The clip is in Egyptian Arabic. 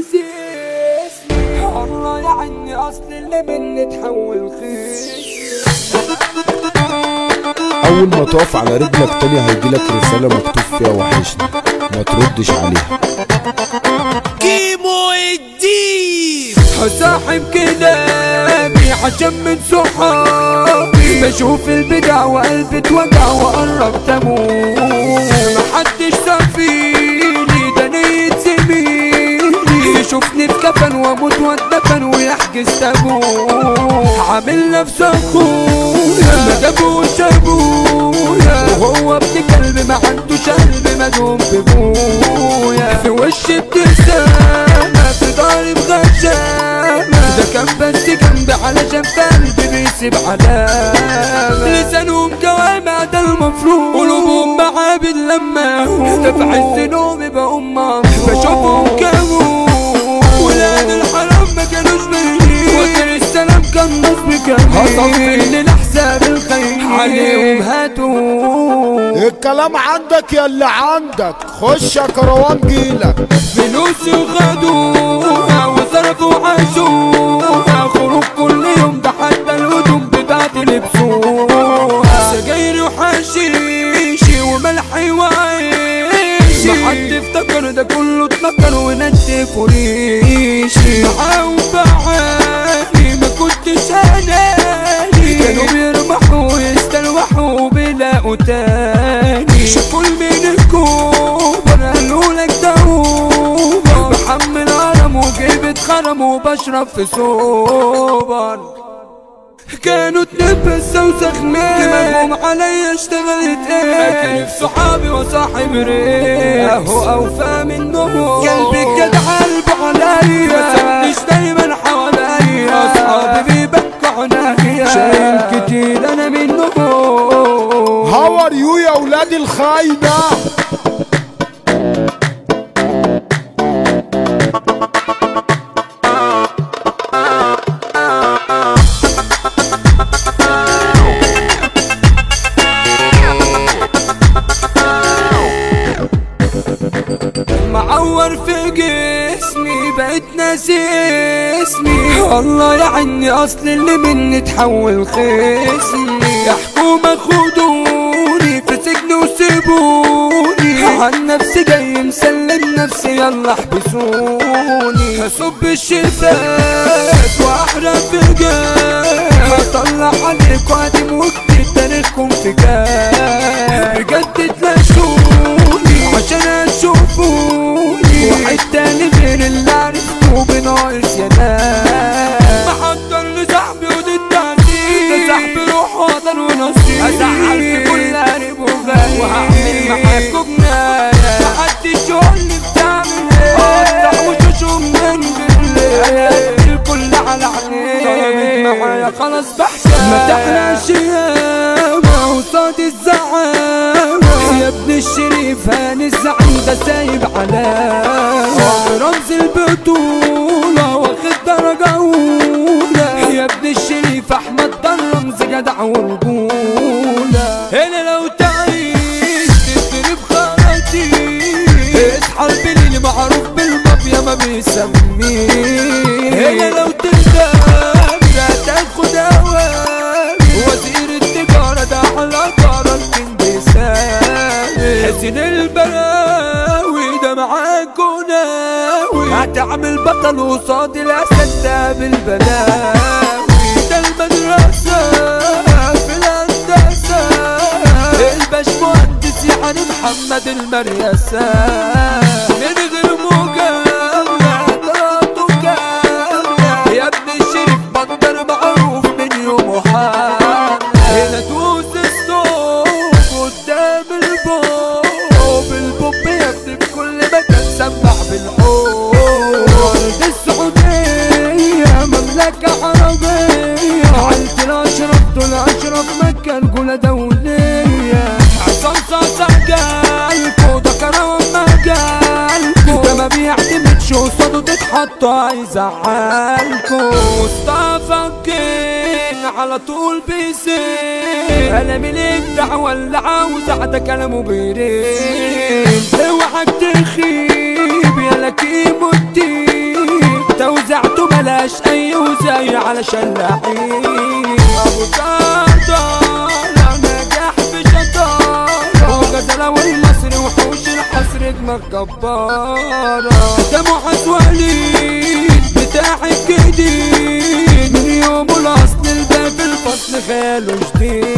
اسمي الله يعني اصل اللي مني تحول خير اول ما تقف على رجلك تاني هيجيلك رسالة مكتوب فيها وحشني ما تردش عليها كيمو الديب هصاحب كلامي عشان من صحابي بشوف البدع وقلبي اتوجع وقربت اموت محدش صافيني ده نية زميلي يشوفني في كفن واموت واتدفن ويحجز تابوت عامل نفسه اخويا ما جابوش ابويا وهو ابن كلب ما عندوش قلب مدوم بابويا في وشي ابتسامة في ضهري بغشامة ده كان بس جنبي علشان في قلبي بيسيب علامة لسانهم جوامع ده المفروض قلوبهم معابد لما ده في عز نومي بقوم مغمور بشوفهم كابوس ولاد الحرام ما كانوش باينين وكان السلام كان نصب كامل هصفي للحساب الخير عليهم هاتوا الكلام عندك يا اللي عندك خش يا كروان جيلك فلوسي وخدوها وصرفوا عاشوها خروج كل يوم ده حتى الهدوم بتاعتي لبسوها سجايري وحشيشي وملحي وعيشي محد افتكر ده كله اتنكر ونتف وريشي معاهم بعاني ما كنتش اناني كانوا بيربحوا ويستلوحوا بيلاقوا تاني شافوا من الكوبر قالوا لك ده اوبر بحمل هرم وجيب خرم وبشرب في سوبر كانوا تلبس وسخنين دماغهم عليا اشتغلت ايه اكل في صحابي وصاحب ريح اهو اوفى منهم قلبي كد قلبه عليا ما سابنيش دايما حواليا اصحابي بيبكوا عنايا شايل كتير انا منهم هاور يو يا ولاد الخاينة معور في جسمي بقيت ناسي اسمي والله يعني اصل اللي مني تحول خصمي يا حكومة خدوني في سجن وسيبوني عن نفسي جاي مسلم نفسي يلا احبسوني هصب الشفاف واحرق في جاف هطلع عليكوا قديم واكتب تاريخكم في جاف بجد تلاشوني عشان تشوفوني واحد تاني غير اللي عرفته بناقص يا ناس محضر لصاحبي ودي التعذيب ده صاحبي روح وطن ونصيب ازعل في كل قريب وغالي وهعمل معاكوا جناية محدش يقول لي بتعمل ايه افتح وشوشهم من بالليل الكل على عينيه طلبت معايا خلاص بحساب ما تحلاش ياما وصاد الزعامة يا ابن الشريف هاني الزعيم ده سايب علامة رمز البطولة واخد درجة أولى يا ابن الشريف أحمد ده الرمز جدع ورجولة هنا لو تعيش تضرب خرطي اصحى البليل معروف بالمافيا ما بيسميه هنا لو تندم لا تاخد اوامر وزير التجارة ده على قرار كنت سامي حسين البلاوي ده معاكوا ناوي هتعمل بطل قصاد الاسد ده بالبلاوي ده المدرسة في الهندسة الباش مهندس يعني محمد المريسة من غير مجاملة طلعته كاملة يا ابن الشريف بندر معروف من يوم حال هنا دوس الصوت قدام البوب البوب يا ابني في كل مكان سمع بالحب ارض السعودية مملكة عربية عيلة الاشرف دول اشرف مكة رجولة دولية عصام صاصا جالكو ده كرم مجالكو ده ما بيعتمدش قصاده تتحطوا هيزعلكو مصطفى كين على طول بيسين انا من الدعوة اللي عاوز ده كلامه بيرين اوعك تخيب يا لكيم الدين على شلاحين ابو طردة نجاح في شطارة وغزلة والمصري وحوش الحصر دماغ جبارة ده معز وليد بتاع الجديد من يوم الاصل الباب الفصل خاله جديد